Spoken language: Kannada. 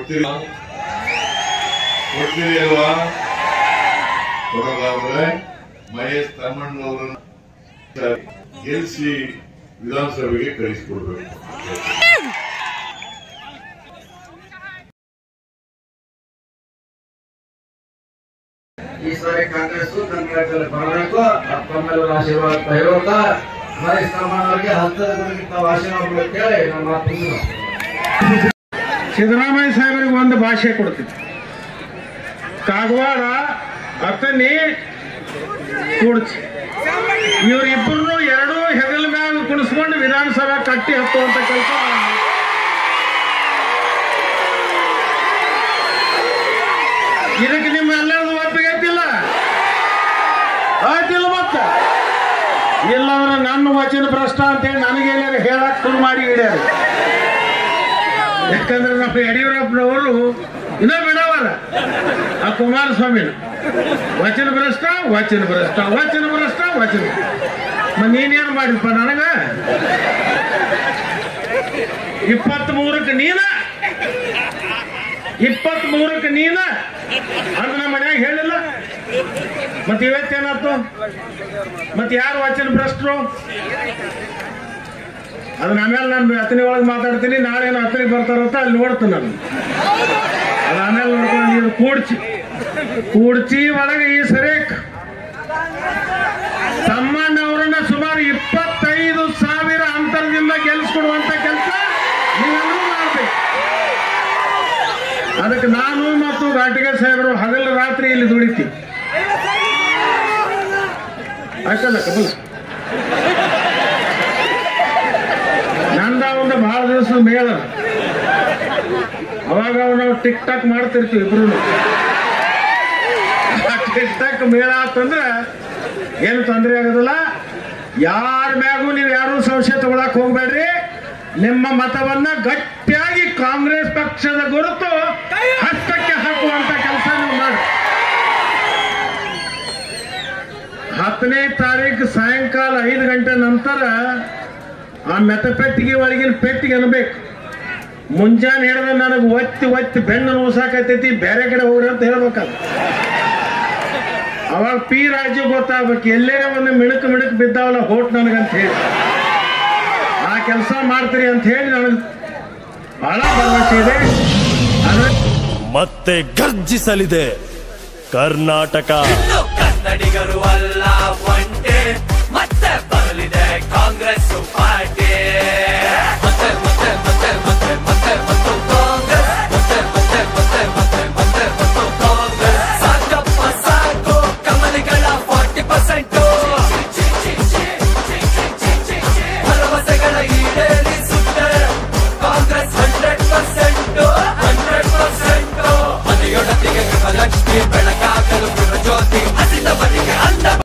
ಕೊಡ್ತೀರಿ ಕೊಡ್ತೀರಿ ಅಲ್ವಾ ಕೊಡೋದಾದ್ರೆ ಮಹೇಶ್ ತಮ್ಮಣ್ಣವರನ್ನ ಗೆಲ್ಲಿಸಿ ವಿಧಾನಸಭೆಗೆ ಕಳಿಸಿಕೊಡ್ಬೇಕು ಈ ಸಾರಿ ಕಾಂಗ್ರೆಸ್ ಕರ್ನಾಟಕದಲ್ಲಿ ಬರಬೇಕು ತಮ್ಮೆಲ್ಲರ ಆಶೀರ್ವಾದ ಅಂತ ಹೇಳುತ್ತಾ ಮಹೇಶ್ ತಮ್ಮಣ್ಣ ಅವರಿಗೆ ಹತ್ತದ ಗುಣಿಗೆ ತಾವು ಆಶೀರ್ವಾದ ಕೇಳಿ ನಮ್ಮ ಮಾತು ಮುಗಿಸ್ತೀನಿ. ಸಿದ್ದರಾಮಯ್ಯ ಸಾಹೇಬರಿಗೆ ಒಂದು ಭಾಷೆ ಕೊಡ್ತಿದ್ದೆ ಕಾಗವಾಡ ಅತನಿ ಕೂಡ್ಚಿ ಇವರಿಬ್ಬರು ಎರಡೂ ಹೆಗಲ ಮ್ಯಾಗ ಕುಣಿಸ್ಕೊಂಡು ವಿಧಾನಸಭೆ ಕಟ್ಟಿ ಹತ್ತುವಂತ ಕೆಲಸ ಇದಕ್ಕೆ ನಿಮ್ಮ ಎಲ್ಲರದು ಒಪ್ಪಿಗೆ ಐತಿಲ್ಲ ಆಯ್ತಿಲ್ಲ ಮತ್ತ ಇಲ್ಲಂದ್ರೆ ನನ್ನ ವಚನ ಭ್ರಷ್ಟ ಅಂತೇಳಿ ನನಗೇನಾರು ಹೇಳಕ್ ಶುರು ಮಾಡಿ ಹಿಡಿಯಾರ ಯಾಕಂದ್ರೆ ನಮ್ಮ ಯಡಿಯೂರಪ್ಪನವರು ಇನ್ನೂ ಬಿಡವಲ್ಲ ಆ ಕುಮಾರಸ್ವಾಮಿನ ವಚನ ಭ್ರಷ್ಟ ವಚನ ಭ್ರಷ್ಟ ವಚನ ಭ್ರಷ್ಟ ವಚನ ಮ ನೀನೇನು ಮಾಡಿಪ್ಪ ನನಗ ಇಪ್ಪತ್ತ್ ಮೂರಕ್ಕೆ ನೀನ ಇಪ್ಪತ್ತ್ ಮೂರಕ್ಕೆ ನೀನ ಅದು ನಮ್ಮ ಮನ್ಯಾಗ ಹೇಳಿಲ್ಲ ಮತ್ತೆ ಇವತ್ತೇನಾಯ್ತು ಮತ್ತೆ ಯಾರು ವಚನ ಭ್ರಷ್ಟರು ಅದನ್ನ ಆಮೇಲೆ ನಾನು ಹತ್ತನೇ ಒಳಗೆ ಮಾತಾಡ್ತೀನಿ ನಾಳೆ ಏನೋ ಹತ್ತನೇ ಬರ್ತಾರಂತ ಅಲ್ಲಿ ನೋಡ್ತೀನಿ ನಾನು ಅದು ಆಮೇಲೆ ನೋಡ್ಕೊಂಡು ನೀನು ಕೂಡ್ಚಿ ಕೂಡ್ಚಿ ಒಳಗೆ ಈ ಸರಿ ತಮ್ಮಣ್ಣವರನ್ನ ಸುಮಾರು ಇಪ್ಪತ್ತೈದು ಸಾವಿರ ಅಂತರದಿಂದ ಗೆಲ್ಲಿಸ್ಕೊಡುವಂತ ಕೆಲಸ ನೀವೆಲ್ಲರೂ ಮಾಡ್ಬೇಕು ಅದಕ್ಕೆ ನಾನು ಮತ್ತು ಘಾಟಿಗೆ ಸಾಹೇಬರು ಹಗಲು ರಾತ್ರಿ ಇಲ್ಲಿ ದುಡಿತೀವಿ ಅಷ್ಟಲ್ಲ ಕಬಲ್ ನಂದ ಒಂದು ಬಹಳ ದಿವಸ ಮೇಳ ಅವಾಗ ನಾವು ಟಿಕ್ ಟಾಕ್ ಮಾಡ್ತಿರ್ತೀವಿ ಇಬ್ರು ಟಿಕ್ ಟಾಕ್ ಮೇಳ ಆತಂದ್ರ ಏನು ತೊಂದರೆ ಆಗೋದಿಲ್ಲ ಯಾರ ಮ್ಯಾಗೂ ನೀವು ಯಾರು ಸಂಶಯ ತಗೊಳಕ್ ಹೋಗ್ಬೇಡ್ರಿ ನಿಮ್ಮ ಮತವನ್ನ ಗಟ್ಟಿಯಾಗಿ ಕಾಂಗ್ರೆಸ್ ಪಕ್ಷದ ಗುರುತು ಹಸ್ತಕ್ಕೆ ಹಾಕುವಂತ ಕೆಲಸ ನೀವು ಮಾಡಿ ಹತ್ತನೇ ತಾರೀಕು ಸಾಯಂಕಾಲ ಐದು ಗಂಟೆ ನಂತರ ಆ ಮೆತಪೆಟ್ಟಿಗೆ ಒಳಗಿನ ಪೆಟ್ಟಿಗೆ ಅನ್ಬೇಕು ಮುಂಜಾನೆ ಹೇಳಿದ್ರೆ ನನಗೆ ಒತ್ತಿ ಒತ್ತಿ ಬೆನ್ನು ನೋಸಾಕತೈತಿ ಬೇರೆ ಕಡೆ ಹೋಗ್ರಿ ಅಂತ ಹೇಳ್ಬೇಕಲ್ಲ ಅವಾಗ ಪಿ ರಾಜು ಗೊತ್ತಾಗ್ಬೇಕು ಎಲ್ಲೇ ಒಂದು ಮಿಣಕ್ ಮಿಣಕ್ ಬಿದ್ದಾವಲ್ಲ ಹೋಟ್ ನನಗಂತ ಹೇಳಿ ಆ ಕೆಲಸ ಮಾಡ್ತೀರಿ ಅಂತ ಹೇಳಿ ನನಗೆ ಬಹಳ ಭರವಸೆ ಇದೆ ಆದ್ರೆ ಮತ್ತೆ ಗರ್ಜಿಸಲಿದೆ ಕರ್ನಾಟಕ ಇನ್ನು ಕನ್ನಡಿಗರು ಅಲ್ಲ ಒಂಟೆ ಮತ್ತೆ